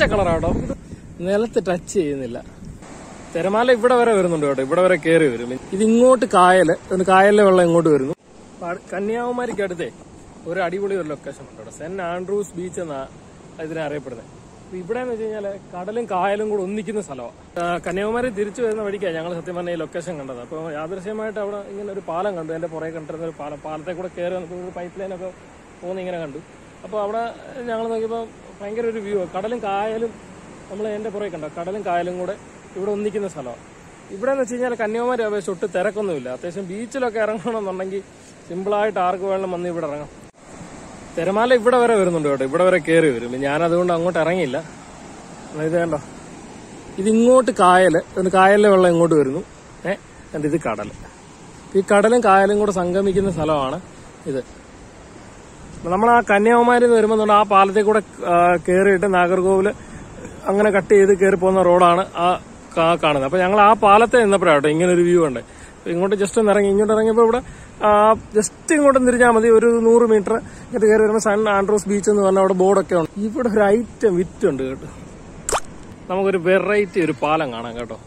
കളറാട്ടോ നിലത്ത് ടച്ച് ചെയ്യുന്നില്ല തിരമാല ഇവിടെ വരെ വരുന്നുണ്ട് കേട്ടോ ഇവിടെ വരെ കയറി വരും ഇത് ഇങ്ങോട്ട് കായല് ഇത് കായലിലെ വെള്ളം ഇങ്ങോട്ട് വരുന്നു അപ്പൊ അട്- കന്യാകുമാരിക്ക് അടുത്തേ ഒരു അടിപൊളി ഒരു ലൊക്കേഷൻ ഉണ്ട് കേട്ടോ സെന്റ് ആൻഡ്രൂസ് ബീച്ച് എന്നാ ഇതിനെ അറിയപ്പെടുന്നത് അപ്പൊ ഇവിടെ എന്ന് വെച്ച് കഴിഞ്ഞാല് കടലും കായലും കൂടെ ഒന്നിക്കുന്ന സ്ഥലമാണ് കന്യാകുമാരി തിരിച്ചു വരുന്ന വഴിക്കാണ് ഞങ്ങൾ സത്യം പറഞ്ഞ ഈ ലൊക്കേഷൻ കണ്ടത് അപ്പോൾ യാദൃശ്യമായിട്ട് അവിടെ ഇങ്ങനെ ഒരു പാലം കണ്ടു എന്റെ പുറകെ കണ്ടിരുന്ന ഒരു പാലം പാലത്തെ കൂടെ കയറി വന്നപ്പോൾ ഒരു പൈപ്പ് ലൈനൊക്കെ പോകുന്ന ഇങ്ങനെ കണ്ടു അപ്പോൾ അവിടെ ഞങ്ങൾ നോക്കിയപ്പോൾ ഭയങ്കര ഒരു വ്യൂ കടലും കായലും നമ്മൾ എൻ്റെ പുറകെ കണ്ടോ കടലും കായലും കൂടെ ഇവിടെ ഒന്നിക്കുന്ന സ്ഥലമാണ് ഇവിടെ എന്ന് വെച്ച് കഴിഞ്ഞാൽ കന്യാകുമാരി അപേക്ഷിച്ച് ഒട്ടും തിരക്കൊന്നുമില്ല അത്യാവശ്യം ബീച്ചിലൊക്കെ ഇറങ്ങണമെന്നുണ്ടെങ്കിൽ സിമ്പിളായിട്ട് ആർക്ക് വേണം വന്ന് ഇവിടെ ഇറങ്ങാം തിരമാല ഇവിടെ വരെ വരുന്നുണ്ട് കേട്ടോ ഇവിടെ വരെ കയറി വരും ഞാൻ അതുകൊണ്ട് അങ്ങോട്ട് ഇറങ്ങിയില്ല എന്നാ ഇത് കണ്ടോ ഇത് ഇങ്ങോട്ട് കായല് ഇത് കായലിലെ വെള്ളം ഇങ്ങോട്ട് വരുന്നു ഏഹ് എന്നിട്ട് ഇത് കടൽ ഈ കടലും കായലും കൂടെ സംഗമിക്കുന്ന സ്ഥലമാണ് ഇത് നമ്മൾ ആ കന്യാകുമാരി നിന്ന് വരുമ്പോൾ ആ പാലത്തിൽ കൂടെ കയറിയിട്ട് നാഗർകോവില് അങ്ങനെ കട്ട് ചെയ്ത് കയറി പോകുന്ന റോഡാണ് ആ കാ- കാണുന്നത് അപ്പൊ ഞങ്ങൾ ആ പാലത്തെ നിന്നപ്പോഴാട്ടോ ഇങ്ങനെ ഒരു വ്യൂ ഉണ്ട് അപ്പൊ ഇങ്ങോട്ട് ജസ്റ്റ് ഒന്ന് ഇറങ്ങി ഇങ്ങോട്ട് ഇറങ്ങിയപ്പോൾ ഇവിടെ ജസ്റ്റ് ഇങ്ങോട്ട് തിരിഞ്ഞാൽ മതി ഒരു നൂറ് മീറ്റർ ഇങ്ങോട്ട് കയറി വരുമ്പോൾ സൺ ആൻഡ്രോസ് ബീച്ച് എന്ന് പറഞ്ഞാൽ അവിടെ ബോർഡൊക്കെ ഉണ്ട് ഇവിടെ ഒരു ഐറ്റം വിറ്റുണ്ട് കേട്ടോ നമുക്കൊരു വെറൈറ്റി ഒരു പാലം കാണാം കേട്ടോ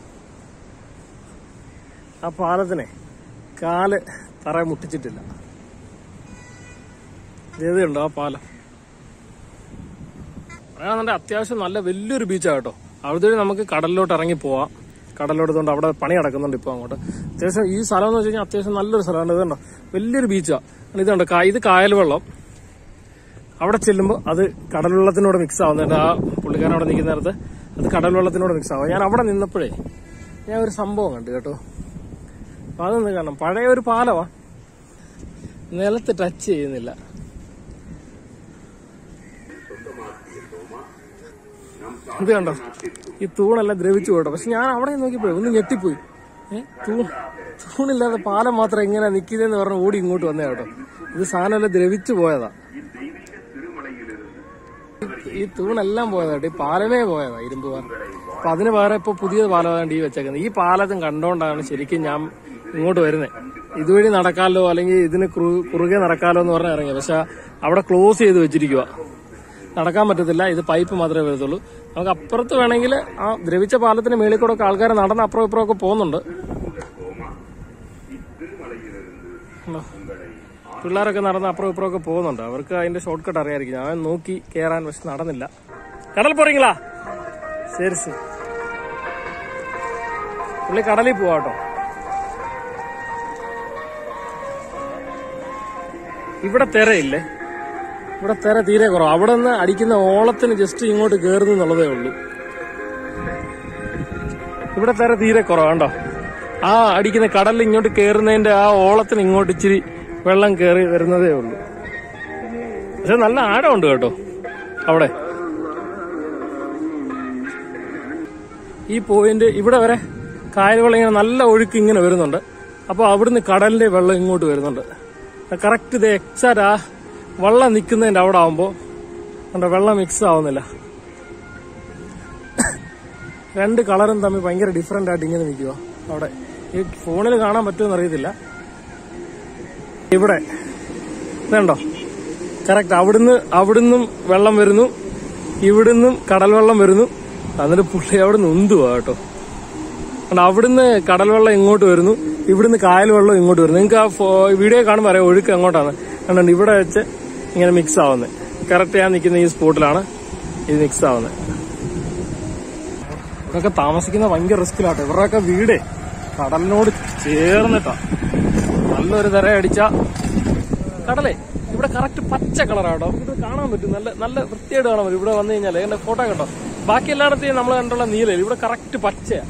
ആ പാലത്തിനെ കാല് തറ മുട്ടിച്ചിട്ടില്ല ഇത് കണ്ടോ ആ പാലം പറയാന്നുണ്ടെ അത്യാവശ്യം നല്ല വലിയൊരു ബീച്ചാണ് കേട്ടോ അവിടെ നമുക്ക് കടലിലോട്ട് ഇറങ്ങി പോവാം കടലിലോട്ട് കൊണ്ട് അവിടെ പണി നടക്കുന്നുണ്ട് ഇപ്പൊ അങ്ങോട്ട് അത്യാവശ്യം ഈ സ്ഥലം എന്ന് വെച്ച് കഴിഞ്ഞാൽ അത്യാവശ്യം നല്ലൊരു സ്ഥലമാണ് ഇത് കണ്ടോ വലിയൊരു ബീച്ചാണ് ഇത് കണ്ടോ കാ- ഇത് കായൽ വെള്ളം അവിടെ ചെല്ലുമ്പോൾ അത് കടൽ വെള്ളത്തിനോട് മിക്സ് ആവുന്നുണ്ട് ആ പുള്ളിക്കാരൻ അവിടെ നിൽക്കുന്ന നേരത്ത് അത് കടൽ വെള്ളത്തിനോട് മിക്സ് ആവും ഞാൻ അവിടെ നിന്നപ്പോഴേ ഞാൻ ഒരു സംഭവം കണ്ടു കേട്ടോ അപ്പൊ അതൊന്ന് കാണണം പഴയ ഒരു പാലമാ നിലത്ത് ടച്ച് ചെയ്യുന്നില്ല ഇത് കണ്ടോ ഈ തൂണെല്ലാം ദ്രവിച്ചു പോട്ടോ പക്ഷെ ഞാൻ അവിടെ നോക്കിയപ്പോഴേ ഒന്ന് ഞെട്ടിപ്പോയി ഏഹ് തൂൺ തൂണില്ലാതെ പാലം മാത്രം എങ്ങനെ നിൽക്കുന്നതെന്ന് പറഞ്ഞ് ഓടി ഇങ്ങോട്ട് വന്നേ കേട്ടോ ഇത് സാധനമെല്ലാം ദ്രവിച്ചു പോയതാ ഈ തൂണെല്ലാം പോയതാ കേട്ടോ ഈ പാലമേ പോയതാ ഇരുമ്പ് പാലം അപ്പൊ അതിന് പകരം ഇപ്പൊ പുതിയ പാലമാണ് ഈ വെച്ചേക്കുന്നത് ഈ പാലത്തും കണ്ടോണ്ടാണ് ശരിക്കും ഞാൻ ഇങ്ങോട്ട് വരുന്നത് ഇതുവഴി നടക്കാലോ അല്ലെങ്കിൽ ഇതിന് കുറു- കുറുകെ നടക്കാലോ എന്ന് പറഞ്ഞ് ഇറങ്ങി പക്ഷെ അവിടെ ക്ലോസ് ചെയ്ത് വെച്ചിരിക്കുക നടക്കാൻ പറ്റത്തില്ല ഇത് പൈപ്പ് മാത്രമേ വരത്തുള്ളൂ നമുക്ക് അപ്പുറത്ത് വേണമെങ്കിൽ ആ ദ്രവിച്ച പാലത്തിന് മേളിൽ കൂടെ ഒക്കെ ആൾക്കാർ നടന്ന് അപ്പുറം ഇപ്പുറം ഒക്കെ പോകുന്നുണ്ട് ഉണ്ടോ? പിള്ളേരൊക്കെ നടന്ന് അപ്പുറം ഇപ്പുറം ഒക്കെ പോകുന്നുണ്ട് അവർക്ക് അതിന്റെ ഷോർട്ട് കട്ട് അറിയായിരിക്കും ഞാൻ നോക്കി കയറാൻ പക്ഷെ നടന്നില്ല കടൽ പോറീங்களா ശരി ശരി പുള്ളി കടലിൽ പോവാട്ടോ ഇവിടെ തിരയില്ലേ ഇവിടെ തിര തീരെ കുറവ് അവിടെ നിന്ന് അടിക്കുന്ന ഓളത്തിന് ജസ്റ്റ് ഇങ്ങോട്ട് കയറുന്നു എന്നുള്ളതേ ഉള്ളൂ ഇവിടെ തിര തീരെ കുറവാണ്ടോ ആ അടിക്കുന്ന കടലിൽ ഇങ്ങോട്ട് കയറുന്നതിന്റെ ആ ഓളത്തിന് ഇങ്ങോട്ട് ഇച്ചിരി വെള്ളം കയറി വരുന്നതേ ഉള്ളൂ പക്ഷെ നല്ല ആഴമുണ്ട് കേട്ടോ അവിടെ ഈ പോയിന്റ് ഇവിടെ വരെ കായൽ വെള്ളം ഇങ്ങനെ നല്ല ഒഴുക്ക് ഇങ്ങനെ വരുന്നുണ്ട് അപ്പോൾ അവിടുന്ന് കടലിന്റെ വെള്ളം ഇങ്ങോട്ട് വരുന്നുണ്ട് കറക്റ്റ് ഇത് എക്സാക്റ്റ് ആ വെള്ളം നിൽക്കുന്നതിന്റെ അവിടെ ആവുമ്പോൾ കണ്ടോ വെള്ളം മിക്സ് ആവുന്നില്ല രണ്ട് കളറും തമ്മിൽ ഭയങ്കര ഡിഫറെന്റ് ആയിട്ട് ഇങ്ങനെ നിൽക്കുക അവിടെ ഈ ഫോണിൽ കാണാൻ പറ്റുമെന്ന് അറിയത്തില്ല ഇവിടെ ഇതുണ്ടോ കറക്റ്റ് അവിടുന്ന് അവിടുന്നും വെള്ളം വരുന്നു ഇവിടുന്നും കടൽ വെള്ളം വരുന്നു എന്നിട്ട് പുള്ളി അവിടുന്ന് ഉന്തുവാ കേട്ടോ കാരണം അവിടുന്ന് കടൽ വെള്ളം ഇങ്ങോട്ട് വരുന്നു ഇവിടുന്ന് കായൽ വെള്ളം ഇങ്ങോട്ട് വരുന്നു നിങ്ങൾക്ക് ആ ഫോ- വീഡിയോ കാണുമ്പോൾ അറിയാം ഒഴുക്ക് എങ്ങോട്ടാണ് കണ്ടുണ്ട് ഇവിടെ വെച്ച് ഇങ്ങനെ മിക്സ് ആവുന്നത് കറക്റ്റ് ഞാൻ നിൽക്കുന്ന ഈ സ്പോട്ടിലാണ് ഇത് മിക്സ് ആവുന്നത് ഇവിടെയൊക്കെ താമസിക്കുന്ന ഭയങ്കര റിസ്കിലാട്ടോ ഇവരുടെയൊക്കെ വീടേ കടലിനോട് ചേർന്നിട്ടാ നല്ലൊരു തര അടിച്ച കടലേ ഇവിടെ കറക്റ്റ് പച്ച കളറാട്ടോ ഇത് കാണാൻ പറ്റും നല്ല നല്ല വൃത്തിയായിട്ട് കാണാൻ പറ്റും ഇവിടെ വന്നു കഴിഞ്ഞാൽ എന്റെ ഫോട്ടോ കണ്ടോ ബാക്കി എല്ലായിടത്തെയും നമ്മൾ കണ്ടുള്ള നീലയിൽ ഇവിടെ കറക്റ്റ് പച്ചയാ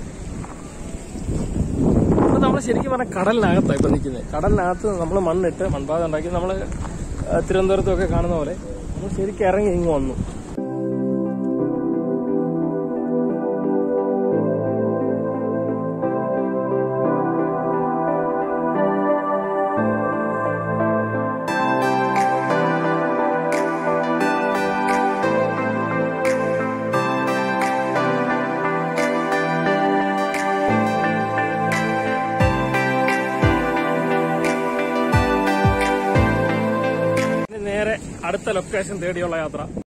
ഇവിടെ നമ്മൾ ശരിക്കും പറഞ്ഞാൽ കടലിനകത്താണ് ഇപ്പൊ നിൽക്കുന്നത് കടലിനകത്ത് നമ്മൾ മണ്ണിട്ട് മൺപാത ഉണ്ടാക്കി നമ്മൾ തിരുവനന്തപുരത്തൊക്കെ കാണുന്ന പോലെ നമ്മൾ ശരിക്കും ഇറങ്ങി ഇങ്ങ് വന്നു ഇനി നേരെ അടുത്ത ലൊക്കേഷൻ തേടിയുള്ള യാത്ര